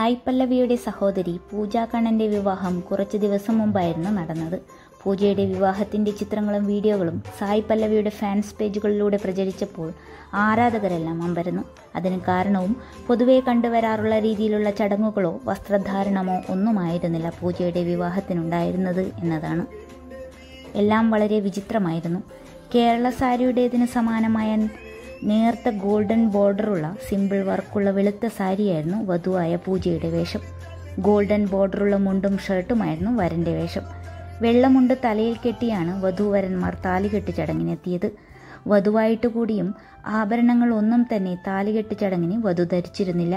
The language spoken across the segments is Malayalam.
സായി പല്ലവിയുടെ സഹോദരി പൂജ കണ്ണന്റെ വിവാഹം കുറച്ചു ദിവസം മുമ്പായിരുന്നു നടന്നത് പൂജയുടെ വിവാഹത്തിന്റെ ചിത്രങ്ങളും വീഡിയോകളും സായി പല്ലവിയുടെ ഫാൻസ് പേജുകളിലൂടെ പ്രചരിച്ചപ്പോൾ ആരാധകരെല്ലാം അമ്പരന്നു അതിന് കാരണവും പൊതുവെ കണ്ടുവരാറുള്ള രീതിയിലുള്ള ചടങ്ങുകളോ വസ്ത്രധാരണമോ ഒന്നുമായിരുന്നില്ല പൂജയുടെ വിവാഹത്തിനുണ്ടായിരുന്നത് എന്നതാണ് എല്ലാം വളരെ വിചിത്രമായിരുന്നു കേരള സാരിയുടേതിന് സമാനമായ നേർത്ത ഗോൾഡൻ ബോർഡറുള്ള സിമ്പിൾ വർക്കുള്ള വെളുത്ത സാരിയായിരുന്നു വധുവായ പൂജയുടെ വേഷം ഗോൾഡൻ ബോർഡറുള്ള മുണ്ടും ഷർട്ടുമായിരുന്നു വരന്റെ വേഷം വെള്ളമുണ്ട് തലയിൽ കെട്ടിയാണ് വധൂവരന്മാർ താലികെട്ട് ചടങ്ങിനെത്തിയത് വധുവായിട്ട് കൂടിയും ആഭരണങ്ങൾ ഒന്നും തന്നെ താലികെട്ട് ചടങ്ങിന് വധു ധരിച്ചിരുന്നില്ല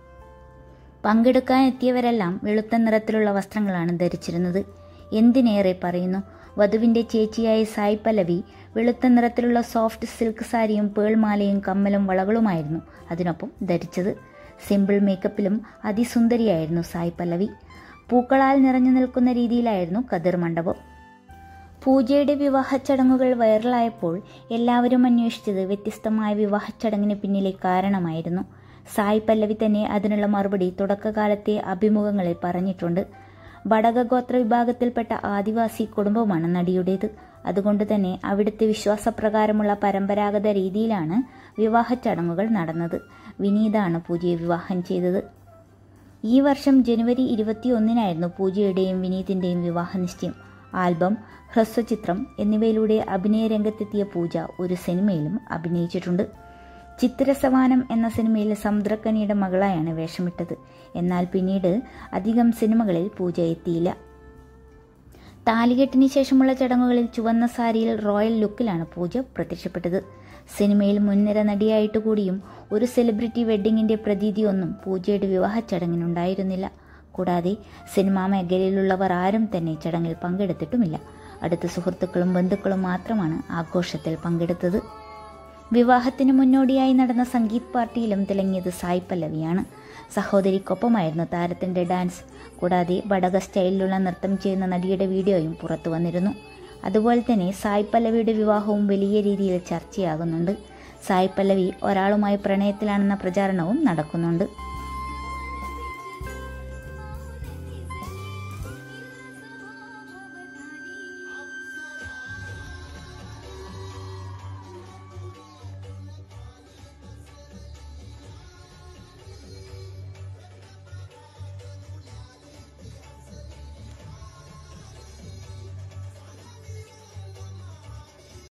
പങ്കെടുക്കാൻ എത്തിയവരെല്ലാം വെളുത്ത നിറത്തിലുള്ള വസ്ത്രങ്ങളാണ് ധരിച്ചിരുന്നത് എന്തിനേറെ പറയുന്നു വധുവിന്റെ ചേച്ചിയായ സായി പല്ലവി വെളുത്ത നിറത്തിലുള്ള സോഫ്റ്റ് സിൽക്ക് സാരിയും പേൾമാലയും കമ്മലും വളകളുമായിരുന്നു അതിനൊപ്പം ധരിച്ചത് സിമ്പിൾ മേക്കപ്പിലും അതിസുന്ദരിയായിരുന്നു സായി പല്ലവി പൂക്കളാൽ നിറഞ്ഞു നിൽക്കുന്ന രീതിയിലായിരുന്നു കതിർ മണ്ഡപം പൂജയുടെ വിവാഹ ചടങ്ങുകൾ വൈറലായപ്പോൾ എല്ലാവരും അന്വേഷിച്ചത് വ്യത്യസ്തമായ വിവാഹ ചടങ്ങിന് പിന്നിലെ കാരണമായിരുന്നു സായി പല്ലവി തന്നെ അതിനുള്ള മറുപടി തുടക്കകാലത്തെ അഭിമുഖങ്ങളിൽ പറഞ്ഞിട്ടുണ്ട് ബടക ഗോത്ര വിഭാഗത്തിൽപ്പെട്ട ആദിവാസി കുടുംബമാണ് നടിയുടേത് അതുകൊണ്ട് തന്നെ അവിടുത്തെ വിശ്വാസപ്രകാരമുള്ള പരമ്പരാഗത രീതിയിലാണ് വിവാഹ ചടങ്ങുകൾ നടന്നത് വിനീതാണ് പൂജയെ വിവാഹം ചെയ്തത് ഈ വർഷം ജനുവരി ഇരുപത്തിയൊന്നിനായിരുന്നു പൂജയുടെയും വിനീതിന്റെയും വിവാഹ നിശ്ചയം ആൽബം ഹ്രസ്വചിത്രം എന്നിവയിലൂടെ അഭിനയ രംഗത്തെത്തിയ പൂജ ഒരു സിനിമയിലും അഭിനയിച്ചിട്ടുണ്ട് ചിത്രസവാനം എന്ന സിനിമയിൽ സമുദ്രക്കനിയുടെ മകളായാണ് വേഷമിട്ടത് എന്നാൽ പിന്നീട് അധികം സിനിമകളിൽ പൂജ എത്തിയില്ല താലികെട്ടിന് ശേഷമുള്ള ചടങ്ങുകളിൽ ചുവന്ന സാരിയിൽ റോയൽ ലുക്കിലാണ് പൂജ പ്രത്യക്ഷപ്പെട്ടത് സിനിമയിൽ മുൻനിര നടിയായിട്ട് കൂടിയും ഒരു സെലിബ്രിറ്റി വെഡ്ഡിങ്ങിന്റെ പ്രതീതിയൊന്നും പൂജയുടെ വിവാഹ ചടങ്ങിനുണ്ടായിരുന്നില്ല കൂടാതെ സിനിമാ മേഖലയിലുള്ളവർ ആരും തന്നെ ചടങ്ങിൽ പങ്കെടുത്തിട്ടുമില്ല അടുത്ത സുഹൃത്തുക്കളും ബന്ധുക്കളും മാത്രമാണ് ആഘോഷത്തിൽ പങ്കെടുത്തത് വിവാഹത്തിന് മുന്നോടിയായി നടന്ന സംഗീത് പാർട്ടിയിലും തിളങ്ങിയത് സായി പല്ലവിയാണ് സഹോദരിക്കൊപ്പമായിരുന്നു താരത്തിന്റെ ഡാൻസ് കൂടാതെ ബടക സ്റ്റൈലിലുള്ള നൃത്തം ചെയ്യുന്ന നടിയുടെ വീഡിയോയും പുറത്തു വന്നിരുന്നു അതുപോലെ തന്നെ സായി പല്ലവിയുടെ വിവാഹവും വലിയ രീതിയിൽ ചർച്ചയാകുന്നുണ്ട് സായി പല്ലവി ഒരാളുമായി പ്രണയത്തിലാണെന്ന പ്രചാരണവും നടക്കുന്നുണ്ട്